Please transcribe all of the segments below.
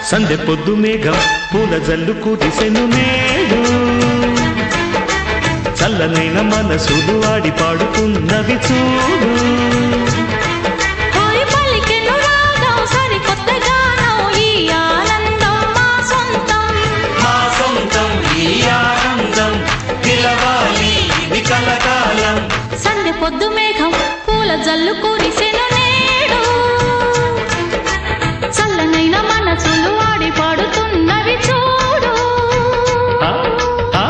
సందె పొద్దు మేఘం పూల జల్లు కురిసెను నేడు చల్లనైన మనసులు ఆడి పాడుతున్నవి చూడు కోరి పలికెను రాగం సరికొత్త గానం ఈ ఆనందం మా సొంతం మా సొంతం ఈ ఆనందం పిలవాలి ఇది కలకాలం సందె పొద్దు మేఘం పూల జల్లు కురిసెను నేడు చల్లనైన మనసులు ఆడి పాడుతున్నవి చూడు ఆ, ఆ,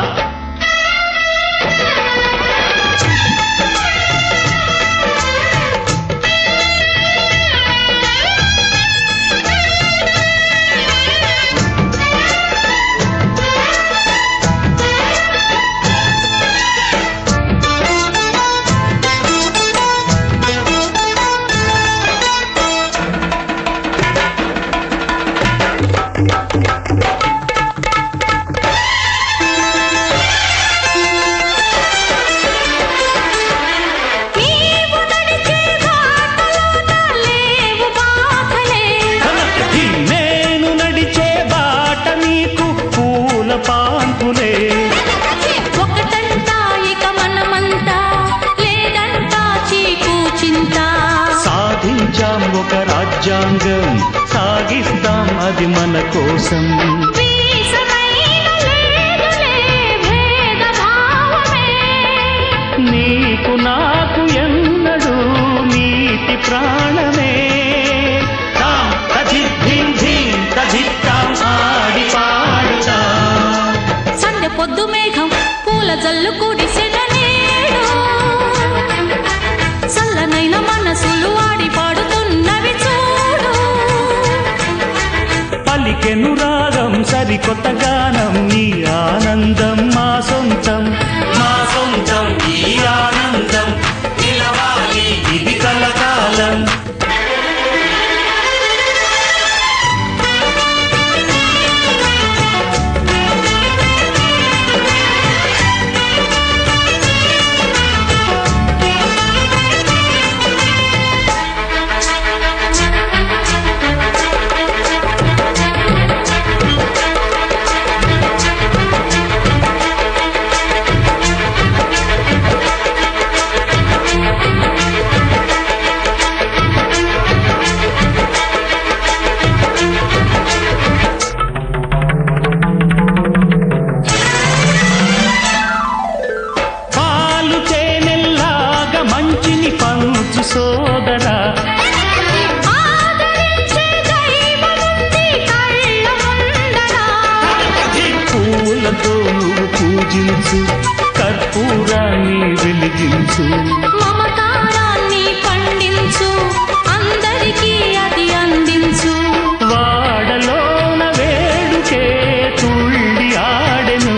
నీవు నడిచే బాటలోన లేవు బాధలే ఈ నేను నడిచే బాట నీకు పూల పాన్పులే ఒకటంతా ఇక మనమంతా లేదంటా చీకు చింత సాధించాం ఒక రాజ్యాంగం సాగిస్తాం అది మన కోసం వీసమైన లేదులే భేదభావమే నీకు నాకు ఎన్నడు నీతి ప్రాణమే తాం తజిద్ధిం ధిం తజిత్తాం ఆడి పాడుతాం సందె పొద్దు మేఘం పూల జల్లు కుడిసెన నేడు చల్లనైన మనసులు ఆడి పాడుతున్నవి చూడు పలికెను రాగం సరికొత్త గానం ఈ ఆనందం మా సొంతం మా సొంతం ఈ ఆనందం నిలవాలి ఇది కలకాలం పాలు తేనెల్లాగా మంచిని పంచు సోదరా ఆదరించే దైవముంది కళ్ళ ముందర పూలతో నువ్వు పూజించు కర్పూరాన్ని వెలిగించు మమకారాన్ని పండించు అందరికీ అది అందించు వాడలోన వేడుకే తుళ్ళి ఆడెను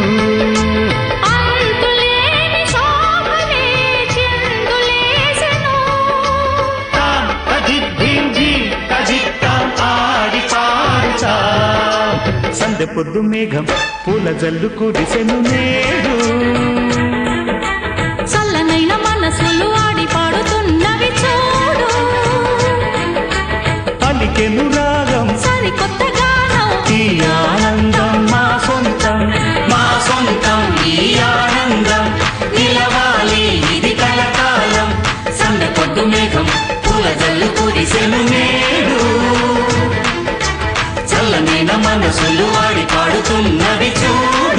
అంతులేని శోభలే చిందులేసెను తాం తజిద్ధిం ఝీం తజిత్తాం ఆడి పాడుతా సందె పొద్దు మేఘం పూల జల్లు కురిసెను నేడు చల్లనైన మనసులు ఆడి పాడుతున్నవి చూడు పలికెను రాగం సరికొత్త గానం ఈ ఆనందం మా సొంతం మా సొంతం ఈ ఆనందం నిలవాలి ఇది కలకాలం సంద పొద్దు మేఘం పూల జల్లు కురిసెను నేడు చల్లనైన మనసులు వాడి పాడుతున్నది చూడు